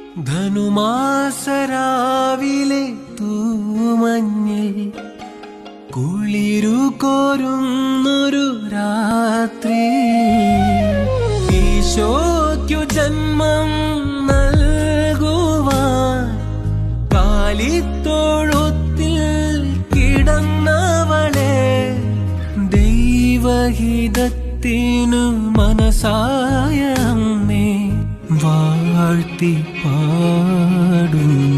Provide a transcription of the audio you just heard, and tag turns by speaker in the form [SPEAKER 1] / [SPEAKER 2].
[SPEAKER 1] ധനുമാസരാവിലെ തൂമഞ്ഞിൽ കുളിരു കോരുന്നൊരു രാത്രി ഈശോയ്ക്കു ജന്മം നൽകുവാൻ കാലിത്തോഴുത്തിൽ കിടന്നവളെ ദൈവഹിതത്തിനു മനസായ അമ്മേ വാഴ്ത്തി പാടുന്നു